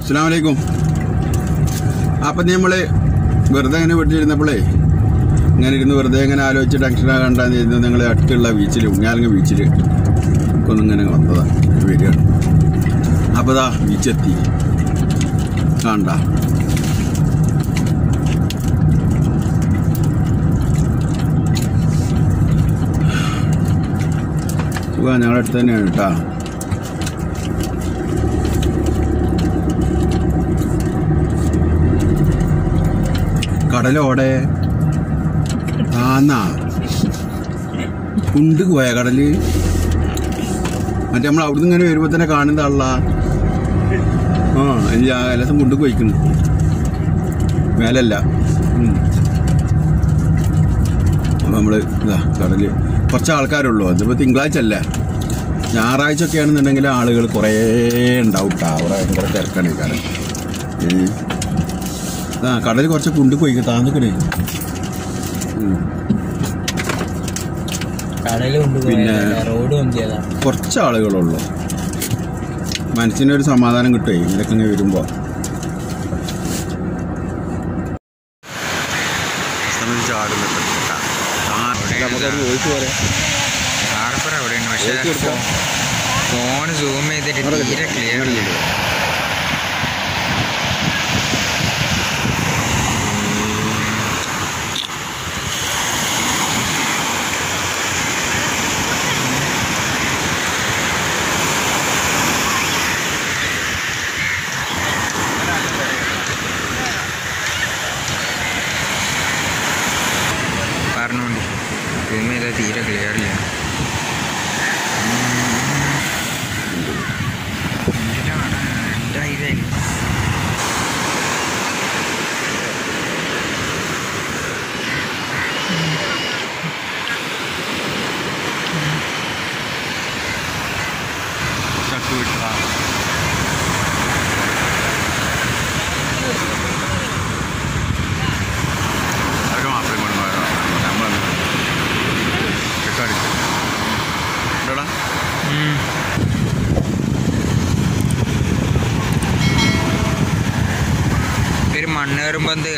അസ്സാം വലൈക്കും അപ്പം നമ്മൾ വെറുതെ ഇങ്ങനെ വീട്ടിലിരുന്നപ്പോഴേ ഇങ്ങനെ ഇരുന്ന് വെറുതെ ഇങ്ങനെ ആലോചിച്ച് ടെൻഷൻ ആകണ്ടെന്ന് ഇരുന്ന് നിങ്ങൾ അടുത്തുള്ള ബീച്ചിൽ ഉങ്ങാലിങ്ങ ബീച്ചിൽ ഒന്ന് ഇങ്ങനെ വന്നതാണ് വരികയാണ് അപ്പോൾ ഇതാ ബീച്ചെത്തി കണ്ട സുഖം ഞങ്ങളുടെ അടുത്ത് തന്നെയാണ് കേട്ടോ കടലോടെ ആന്നാ കുണ്ട് പോയ കടല് മറ്റേ നമ്മൾ അവിടുന്ന് ഇങ്ങനെ വരുമ്പോ തന്നെ കാണുന്ന ആളാ ആ ഇല്ല എല്ലാ ദിവസം കുണ്ട് പോയിക്കുന്നു മേലല്ല ഉം. അപ്പൊ നമ്മള് ഇതാ കടല് കുറച്ച് ആൾക്കാരുള്ളൂ അതിപ്പോ തിങ്കളാഴ്ച അല്ല ഞായറാഴ്ച ഒക്കെ ആണെന്നുണ്ടെങ്കിൽ ആളുകൾ കുറേ ഉണ്ടാവും ട്ടാ. അവിടെ ഭയങ്കര തിരക്കാണ് ഈ കാലം ഏ. ആ കടൽ കുറച്ച് കുണ്ട് പോയി താന്നിക്കണേ കടല് പിന്നെ- കൊണ്ടുപോയ റോഡ് വന്തിയതാ കുറച്ച് ആളുകളുള്ളൂ മനസ്സിനൊരു സമാധാനം കിട്ടുമേ ഇതൊക്കെ ഇങ്ങനെ വരുമ്പോ കാർപ്പർ അവിടെയുണ്ട് പക്ഷേ ഫോൺ സൂം ചെയ്തിട്ട് തീരെ ക്ലിയർ ഇല്ല പറഞ്ഞോണ്ട് സൂം ചെയ്താൽ തീരെ ക്ലിയർ ഇല്ല എന്തിനാണ് എൻ്റെ ഇതായി ഒരു മണ്ണേറുമ്പോൾ എന്ത്